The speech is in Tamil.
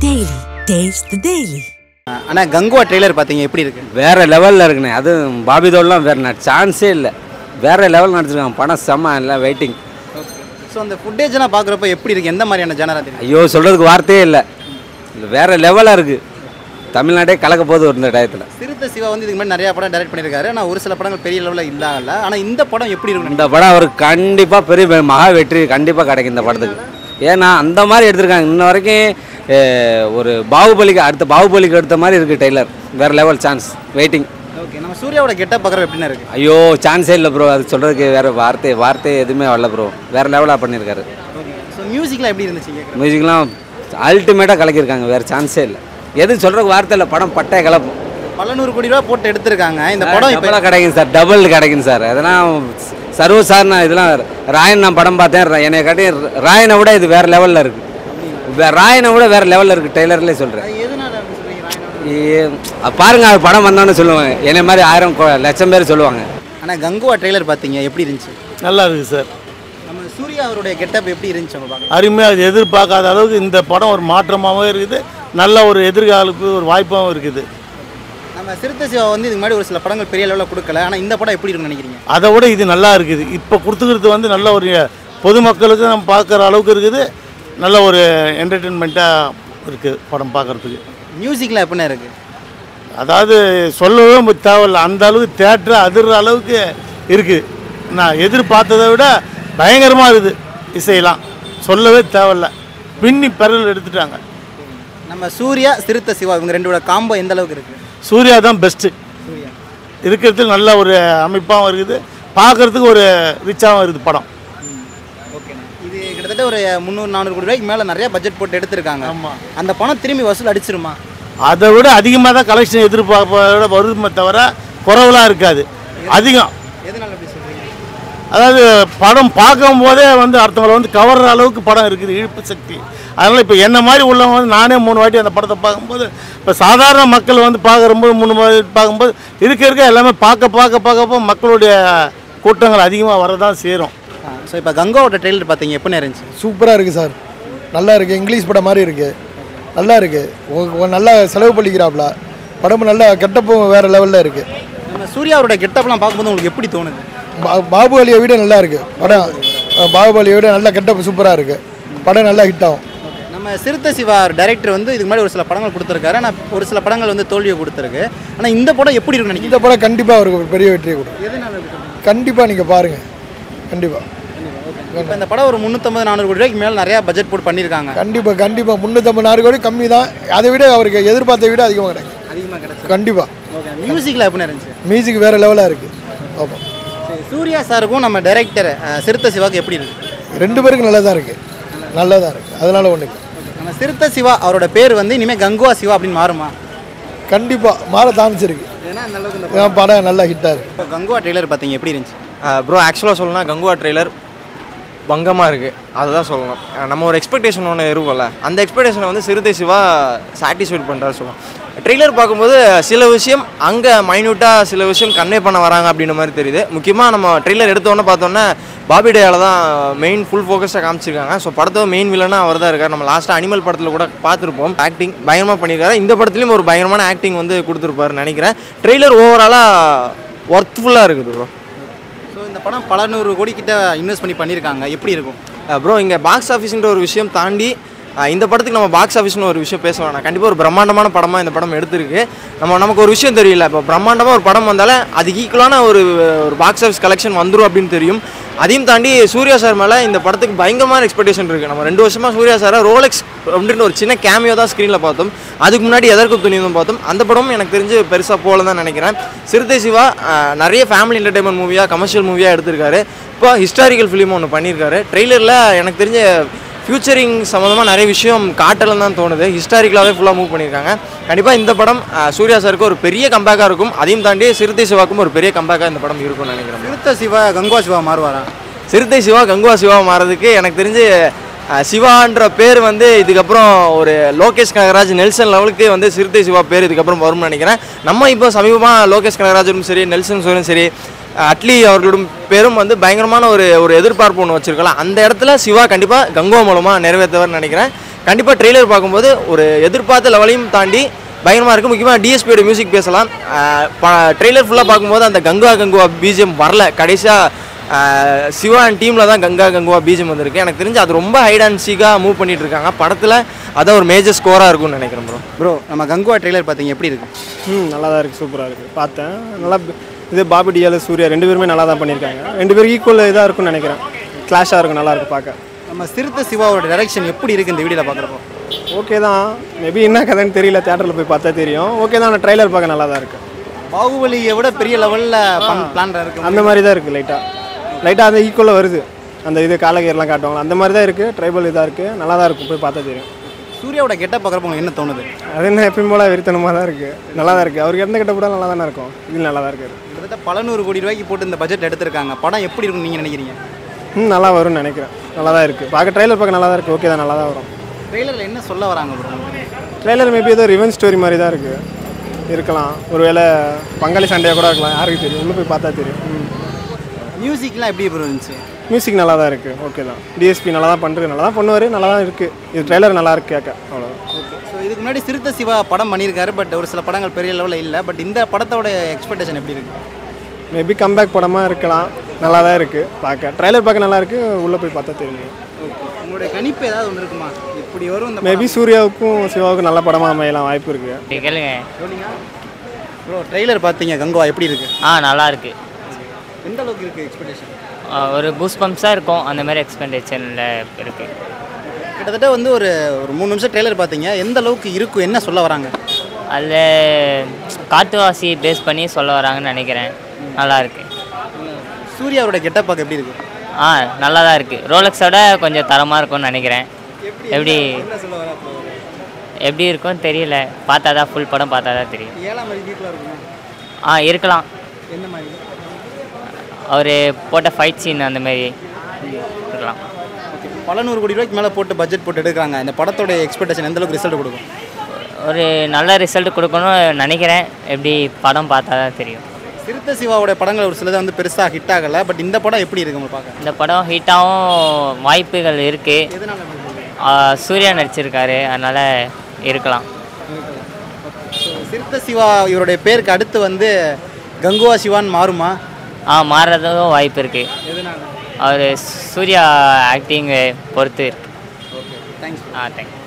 Daily. Taste the Daily. ஆனால் கங்குவா ட்ரெய்லர் பார்த்தீங்க எப்படி இருக்கு வேற லெவலில் இருக்குண்ணே அதுவும் பாபி தோல்லாம் வேற சான்ஸே இல்லை வேற லெவல் நடிச்சிருக்காங்க படம் செம்ம எல்லாம் வெயிட்டிங் ஸோ அந்த ஃபுட்டேஜ்லாம் பார்க்குறப்ப எப்படி இருக்கு எந்த மாதிரியான ஜனரா தெரியும் ஐயோ சொல்கிறதுக்கு வார்த்தையே இல்லை இது வேற லெவலாக இருக்குது தமிழ்நாடே கலக்க போகுது ஒரு இந்த டயத்தில் சிறுத்தை சிவா வந்து இதுக்கு முன்னாடி நிறைய படம் டைரக்ட் பண்ணியிருக்காரு ஆனால் ஒரு சில படங்கள் பெரிய லெவலில் இல்லாமல் ஆனால் இந்த படம் எப்படி இருக்கும் இந்த படம் அவருக்கு கண்டிப்பாக பெரிய பெரிய மகா வெற்றி கண்டிப்பாக கிடைக்கும் இந்த படத்துக்கு ஏன்னா அந்த மாதிரி எடுத்திருக்காங்க இன்ன வரைக்கும் அஹ், ஒரு பாகுபலிக்கு அடுத்த பாகுபலிக்கு எடுத்த மாதிரி இருக்குது டெய்லர் வேற லெவல் சான்ஸ் வெயிட்டிங் ஓகே நம்ம சூர்யாவோட கெட்டப் பார்க்குறப்ப எப்படின்னா இருக்கு ஐயோ சான்ஸே இல்லை ப்ரோ அது சொல்கிறதுக்கு வேற வார்த்தை வார்த்தை எதுவுமே வரல ப்ரோ வேற லெவலாக பண்ணியிருக்காரு ஓகே ஸோ மியூசிக்லாம் எப்படி இருந்துச்சு கேட்குறேன் மியூசிக்லாம் அல்டிமேட்டாக கலக்கியிருக்காங்க வேறு சான்ஸே இல்லை எது சொல்கிறதுக்கு வார்த்தை இல்லை படம் பட்டை கலப்பும் பல நூறு கோடி ரூபா போட்டு எடுத்திருக்காங்க இந்த படம் இப்போ டபுளாக கிடைக்கும் சார் டபுள் கிடைக்கும் சார் அதெல்லாம் சர்வ சார் நான் இதெல்லாம் ராயன் நான் படம் பார்த்தேன் என்னை காட்டி ராயனை விட இது வேறு லெவலில் இருக்குது ராயனை விட வேறு லெவலில் இருக்குது டெய்லர்லேயே சொல்கிறேன் எதனால அப்படி சொல்றீங்க பாருங்க அது படம் வந்தோன்னு சொல்லுவாங்க என்னை மாதிரி ஆயிரம் கொ- லட்சம் பேர் சொல்லுவாங்க ஆனால் கங்குவா ட்ரெய்லர் பார்த்தீங்க எப்படி இருந்துச்சு நல்லா இருக்குது சார் நம்ம சூர்யா அவருடைய கெட்டப் எப்படி இருந்துச்சு அவங்க பார்க்க அருமையாக அது எதிர்பார்க்காத அளவுக்கு இந்த படம் ஒரு மாற்றமாகவும் இருக்குது நல்ல ஒரு எதிர்காலத்துக்கு ஒரு வாய்ப்பாகவும் இருக்குது நம்ம சிறுத்தை சிவா வந்து இதுக்கு முன்னாடி ஒரு சில படங்கள் பெரிய லெவலில் கொடுக்கல ஆனால் இந்த படம் எப்படி இருக்குன்னு நினைக்கிறீங்க அதை விட இது நல்லா இருக்குது இப்போ கொடுத்துக்கிறது வந்து நல்ல ஒரு பொதுமக்களுக்கு நம்ம பார்க்குற அளவுக்கு இருக்குது நல்ல ஒரு என்டர்டெயின்மெண்ட்டாக இருக்குது படம் பார்க்குறதுக்கு மியூசிக்லாம் எப்படின்னா இருக்கு அதாவது சொல்லவே மு- தேவையில்ல அந்த அளவுக்கு தேட்டர் அதிர்ற அளவுக்கு இருக்குது நான் எதிர்பார்த்ததை விட பயங்கரமாக இருக்குது இசையெல்லாம் சொல்லவே தேவையில்ல பின்னி பெறல் எடுத்துட்டாங்க நம்ம சூர்யா சிறுத்தை சிவா இவங்க ரெண்டோட காம்போ எந்த அளவுக்கு இருக்கு சூர்யா தான் பெஸ்ட்டு சூர்யா இருக்கிறதுக்கு நல்ல ஒரு அமைப்பாகவும் இருக்குது பார்க்குறதுக்கு ஒரு ரிச்சாகவும் இருக்குது படம் ஓகேண்ணா இது கிட்டத்தட்ட ஒரு முந்நூறு நானூறு கோடி ரூபாய்க்கு மேலே நிறைய பட்ஜெட் போட்டு எடுத்திருக்காங்க ஆமாம் அந்த பணம் திரும்பி வசூல் அடிச்சிருமா அதை விட அதிகமாக தான் கலெக்ஷன் எதிர்பார்ப்பதை விட வருதுமே தவிர குறவலாக இருக்காது அதிகம் எதனால அப்படி சொல்றீங்க அதாவது படம் பார்க்கும் போதே வந்து அடுத்தவங்களை வந்து கவர்ற அளவுக்கு படம் இருக்குது இழுப்பு சக்தி அதனால் இப்போ என்ன மாதிரி உள்ளவங்க வந்து நானே மூணு வாட்டி அந்த படத்தை பார்க்கும்போது இப்போ சாதாரண மக்கள் வந்து பார்க்கும்போது மூணு வாட்டி பார்க்கும்போது இருக்க இருக்க எல்லாமே பார்க்க பார்க்க பார்க்கப்போ மக்களுடைய கூட்டங்கள் அதிகமாக வரதான் சேரும் ஸோ இப்போ கங்காவோட ட்ரெயிலர் பார்த்தீங்க எப்படின்னு இருந்துச்சு சூப்பராக இருக்குது சார் நல்லா இருக்குது இங்கிலீஷ் படம் மாதிரி இருக்குது நல்லா இருக்குது நல்லா செலவு பண்ணிக்கிறாப்ல படமும் நல்லா கெட்டப்பும் வேறு லெவலில் இருக்குது நம்ம சூர்யா அவரோட கெட்டப்லாம் பார்க்கும்போது உங்களுக்கு எப்படி தோணுது பா பாகுபலியை விட நல்லா இருக்குது படம் அஹ், பாகுபலியை விட நல்லா கெட்டப் சூப்பராக இருக்குது படம் நல்லா ஹிட் ஆகும் நம்ம சிறுத்தை சிவா டைரக்டர் வந்து இதுக்கு முன்னாடி ஒரு சில படங்கள் கொடுத்துருக்காரு ஆனால் ஒரு சில படங்கள் வந்து தோல்வியை கொடுத்துருக்கு ஆனால் இந்த படம் எப்படி இருக்குன்னு நினைக்கிறீங்க இந்த படம் கண்டிப்பாக அவருக்கு ஒரு பெரிய வெற்றியை கொடுக்கும் கண்டிப்பாக நீங்கள் பாருங்கள் கண்டிப்பாக இப்போ இந்த படம் ஒரு முந்நூற்றம்பது நானூறு கோடி ரூபாய்க்கு மேலே நிறையா பட்ஜெட் போட்டு பண்ணியிருக்காங்க கண்டிப்பாக கண்டிப்பாக முந்நூற்றம்பது நாலு கோடி கம்மி தான் அதை விட அவருக்கு எதிர்பார்த்த விட அதிகமாக கிடைக்கும் அதிகமாக கிடச்சி கண்டிப்பாக ஓகே மியூசிக்கில் எப்படின்னு இருந்துச்சு மியூசிக் வேறு லெவலாக இருக்குது ஆமாம் சரி சூர்யா சாருக்கும் நம்ம டைரக்டர் சிறுத்தை சிவாக்கு எப்படி இருக்கு ரெண்டு பேருக்கும் நல்லா தான் இருக்குது நல்லா தான் இருக்குது அதனால் ஒன்று நம்ம சிறுத்தை சிவா அவரோட பேர் வந்து இனிமேல் கங்குவா சிவா அப்படின்னு மாறுமா கண்டிப்பாக மாற தாமிச்சிருக்கு ஏன்னா அந்த அளவுக்கு ஏன் படம் நல்லா ஹிட்டாக இருக்குது இப்போ கங்குவா ட்ரெய்லர் பார்த்தீங்க எப்படி இருந்துச்சு ப்ரோ ஆக்சுவலாக சொல்லணும்னா கங்குவா ட்ரெய்லர் பங்கமாக இருக்குது அதை தான் சொல்லணும் அஹ் நம்ம ஒரு எக்ஸ்பெக்டேஷன் ஒன்று இருக்கும்ல அந்த எக்ஸ்பெக்டேஷனை வந்து சிறுத்தை சிவா சாட்டிஸ்ஃபைட் பண்ணுறாரு சொல்லலாம் ட்ரெய்லர் பார்க்கும்போது சில விஷயம் அங்கே மைன்யூட்டாக சில விஷயம் கன்வே பண்ண வராங்க அப்படின்ற மாதிரி தெரியுது முக்கியமாக நம்ம ட்ரெய்லர் எடுத்தோன்னே பார்த்தோன்னே பாபி டேயால தான் மெயின் ஃபுல் ஃபோக்கஸாக காமிச்சிருக்காங்க ஸோ படத்தோட மெயின் வில்லனாக அவர் தான் இருக்கார் நம்ம லாஸ்ட்டாக அனிமல் படத்தில் கூட பார்த்துருப்போம் ஆக்டிங் பயங்கரமாக பண்ணியிருக்காரு இந்த படத்துலையும் ஒரு பயங்கரமான ஆக்டிங் வந்து கொடுத்துருப்பாருன்னு நினைக்கிறேன் ட்ரெய்லர் ஓவராலாக ஒர்த்ஃபுல்லாக இருக்குது ப்ரோ ஸோ இந்த படம் பல நூறு கோடி கிட்ட இன்வெஸ்ட் பண்ணி பண்ணியிருக்காங்க எப்படி இருக்கும் ப்ரோ இங்கே பாக்ஸ் ஆஃபீஸ்ன்ற ஒரு விஷயம் தாண்டி அஹ், இந்த படத்துக்கு நம்ம பாக்ஸ் ஆஃபீஸ்னு ஒரு விஷயம் பேச வேணாம் கண்டிப்பாக ஒரு பிரம்மாண்டமான படமாக இந்த படம் எடுத்திருக்கு நம்ம நமக்கு ஒரு விஷயம் தெரியல இப்போ பிரம்மாண்டமாக ஒரு படம் வந்தாலே அதுக்கு ஈக்குவலான ஒரு ஒரு பாக்ஸ் ஆஃபீஸ் கலெக்ஷன் வந்துடும் அப்படின்னு தெரியும் அதையும் தாண்டி சூர்யா சார் மேலே இந்த படத்துக்கு பயங்கரமான எக்ஸ்பெக்டேஷன் இருக்குது நம்ம ரெண்டு வருஷமாக சூர்யா சாரை ரோலெக்ஸ் அப்படின்னு ஒரு சின்ன கேமியோ தான் ஸ்க்ரீனில் பார்த்தோம் அதுக்கு முன்னாடி எதற்கு துணியும் பார்த்தோம் அந்த படமும் எனக்கு தெரிஞ்சு பெருசாக போல தான் நினைக்கிறேன் சிறுத்தை சிவா அஹ், நிறைய ஃபேமிலி என்டர்டைன்மெண்ட் மூவியாக கமர்ஷியல் மூவியாக எடுத்திருக்காரு இப்போ ஹிஸ்டாரிக்கல் ஃபிலிம் ஒன்று பண்ணியிருக்காரு ட்ரெய்லரில் எனக்கு தெரிஞ்ச ஃபியூச்சரிங் சம்மந்தமாக நிறைய விஷயம் காட்டலன்னு தான் தோணுது ஹிஸ்டாரிக்கலாகவே ஃபுல்லாக மூவ் பண்ணியிருக்காங்க கண்டிப்பாக இந்த படம் அஹ், சூர்யா சாருக்கு ஒரு பெரிய கம்பேக்காக இருக்கும் அதையும் தாண்டி சிறுத்தை சிவாக்கும் ஒரு பெரிய கம்பேக்காக இந்த படம் இருக்கும்னு நினைக்கிறேன் சிறுத்தை சிவா கங்குவா சிவா மாறுவாரா சிறுத்தை சிவா கங்குவா சிவா மாறதுக்கு எனக்கு தெரிஞ்சு அஹ், சிவான்ற பேர் வந்து இதுக்கப்புறம் ஒரு லோகேஷ் கனகராஜ் நெல்சன் லெவலுக்கு வந்து சிறுத்தை சிவா பேர் இதுக்கப்புறம் வரும்னு நினைக்கிறேன் நம்ம இப்போ சமீபமாக லோகேஷ் கனகராஜரும் சரி நெல்சன் சோரும் சரி அஹ், அட்லி அவர்களும் பேரும் வந்து பயங்கரமான ஒரு ஒரு எதிர்பார்ப்பு ஒன்று வச்சிருக்கலாம் அந்த இடத்துல சிவா கண்டிப்பாக கங்குவா மூலமாக நிறைவேற்றுவார்னு நினைக்கிறேன் கண்டிப்பாக ட்ரெய்லர் பார்க்கும்போது ஒரு எதிர்பார்த்த லெவலையும் தாண்டி பயங்கரமாக இருக்குது முக்கியமாக டிஎஸ்பியோட மியூசிக் பேசலாம் ட்ரெய்லர் ஃபுல்லாக பார்க்கும்போது அந்த கங்குவா கங்குவா பிஜிஎம் வரல கடைசியாக சிவா அண்ட் டீமில் தான் கங்கா கங்குவா பிஜிஎம் வந்திருக்கு எனக்கு தெரிஞ்சு அது ரொம்ப ஹைட் அண்ட் சீக்காக மூவ் பண்ணிட்டு இருக்காங்க படத்தில் அதான் ஒரு மேஜர் ஸ்கோராக இருக்கும்னு நினைக்கிறேன் ப்ரோ ப்ரோ நம்ம கங்குவா ட்ரெய்லர் பார்த்தீங்க எப்படி இருக்கு ம் நல்லா தான் இருக்குது சூப்பராக இருக்குது பார்த்தேன் நல்லா இது பாபி டியால் சூர்யா ரெண்டு பேருமே நல்லா தான் பண்ணியிருக்காங்க ரெண்டு பேரும் ஈக்குவல் இதாக இருக்கும்னு நினைக்கிறேன் கிளாஷாக இருக்கும் நல்லா இருக்கு பார்க்க நம்ம சிறுத்தை சிவாவோட டைரக்ஷன் எப்படி இருக்கு இந்த வீடியோவில் பார்க்குறப்போ ஓகே தான் மேபி என்ன கதைன்னு தெரியல தேட்டரில் போய் பார்த்தா தெரியும் ஓகே தான் ஆனால் ட்ரைலர் பார்க்க நல்லா தான் இருக்குது பாகுபலியை விட பெரிய லெவலில் பிளான் இருக்கு அந்த மாதிரி தான் இருக்குது லைட்டாக லைட்டாக அந்த ஈக்குவலாக வருது அந்த இது காலகீரெலாம் காட்டுவாங்க அந்த மாதிரி தான் இருக்குது ட்ரைபல் இதாக இருக்குது நல்லா தான் இருக்கும் போய் பார்த்தா தெரியும் சூர்யாவோட கெட்ட பார்க்குறப்போ உங்களுக்கு என்ன தோணுது அது என்ன எப்பயும் போல வெறித்தனமாக தான் இருக்குது நல்லா தான் இருக்குது அவருக்கு எந்த கிட்ட கூட நல்லா தானே இருக்கும் இது நல்லா தான் இருக்குது கிட்டத்தட்ட பல நூறு கோடி ரூபாய்க்கு போட்டு இந்த பட்ஜெட் எடுத்திருக்காங்க படம் எப்படி இருக்கும்னு நீங்கள் நினைக்கிறீங்க ம் நல்லா வரும்னு நினைக்கிறேன் நல்லா தான் இருக்குது பார்க்க ட்ரைலர் பார்க்க நல்லா தான் இருக்குது ஓகே தான் நல்லா தான் வரும் ட்ரெய்லரில் என்ன சொல்ல வராங்க ப்ரோ ட்ரெய்லர் மேபி ஏதோ ரிவெஞ்ச் ஸ்டோரி மாதிரி தான் இருக்குது இருக்கலாம் ஒருவேளை பங்காளி சண்டையாக கூட இருக்கலாம் யாருக்கு தெரியும் உள்ளே போய் பார்த்தா தெரியும் மியூசிக்லாம் எப்படி ப்ரோ இருந்துச்சு மியூசிக் நல்லா தான் இருக்குது ஓகே தான் டிஎஸ்பி நல்லா தான் பண்ணுறது நல்லா தான் பண்ணுவார் நல்லா தான் இருக்குது இது ட்ரெய்லர் நல்லா இருக்கு கேட்க அவ்வளோதான் ஓகே ஸோ இதுக்கு முன்னாடி சிறுத்தை சிவா படம் பண்ணியிருக்காரு பட் ஒரு சில படங்கள் பெரிய லெவலில் இல்லை பட் இந்த படத்தோட எக்ஸ்பெக்டேஷன் எப்படி இருக்கு மேபி கம்பேக் படமாக இருக்கலாம் நல்லா தான் இருக்குது பார்க்க ட்ரெய்லர் பார்க்க நல்லா இருக்குது உள்ளே போய் பார்த்தா தெரியும் ஓகே உங்களுடைய கணிப்பு ஏதாவது ஒன்று இருக்குமா இப்படி வரும் இந்த மேபி சூர்யாவுக்கும் சிவாவுக்கும் நல்ல படமாக அமையலாம் வாய்ப்பு இருக்குது கேளுங்க ப்ரோ ட்ரெய்லர் பார்த்தீங்க கங்குவா எப்படி இருக்கு ஆ நல்லா இருக்கு எந்த அளவுக்கு இருக்கு எக்ஸ்பெக்டேஷன் ஆ, ஒரு கூஸ் பம்ப்ஸாக இருக்கும் அந்த மாதிரி எக்ஸ்பெண்டேஷனில் இருக்கு கிட்டத்தட்ட வந்து ஒரு ஒரு மூணு நிமிஷம் ட்ரெய்லர் பார்த்தீங்க எந்த அளவுக்கு இருக்கும் என்ன சொல்ல வராங்க அதில் காட்டுவாசி பேஸ் பண்ணி சொல்ல வராங்கன்னு நினைக்கிறேன் நல்லா இருக்கு சூர்யாவோட கெட்டப் பார்க்க எப்படி இருக்கு ஆ நல்லா தான் இருக்கு ரோலக்ஸோட கொஞ்சம் தரமாக இருக்கும்னு நினைக்கிறேன் எப்படி என்ன சொல்ல வரா எப்படி இருக்கும்னு தெரியல பார்த்தா தான் ஃபுல் படம் பார்த்தா தான் தெரியும் ஏழாம் மாதிரி வீட்டில் இருக்குமா ஆ இருக்கலாம் என்ன மாதிரி அவர் போட்ட ஃபைட் சீன் அந்த மாதிரி இருக்கலாம் ஓகே பல நூறு கோடி ரூபாய்க்கு மேலே போட்டு பட்ஜெட் போட்டு எடுக்கிறாங்க இந்த படத்தோட எக்ஸ்பெக்டேஷன் எந்த அளவுக்கு ரிசல்ட் கொடுக்கும் ஒரு நல்ல ரிசல்ட் கொடுக்கணும்னு நினைக்கிறேன் எப்படி படம் பார்த்தா தான் தெரியும் சிறுத்தை சிவாவோட படங்கள் ஒரு சிலது வந்து பெருசாக ஹிட் ஆகலை பட் இந்த படம் எப்படி இருக்கு உங்களுக்கு பார்க்க இந்த படம் ஹிட்டாகவும் வாய்ப்புகள் இருக்குது எதனால அப்படி சொல்றீங்க? சூர்யா நடிச்சிருக்காரு அதனால் இருக்கலாம் So, சிறுத்தை சிவா இவருடைய பேருக்கு அடுத்து வந்து கங்குவா சிவான் மாறுமா ஆ மாறுறதும் வாய்ப்பு இருக்குது எதனால அவர் சூர்யா ஆக்டிங்கை பொறுத்து இருக்கு ஓகே தேங்க்ஸ் ஆ தேங்க்யூ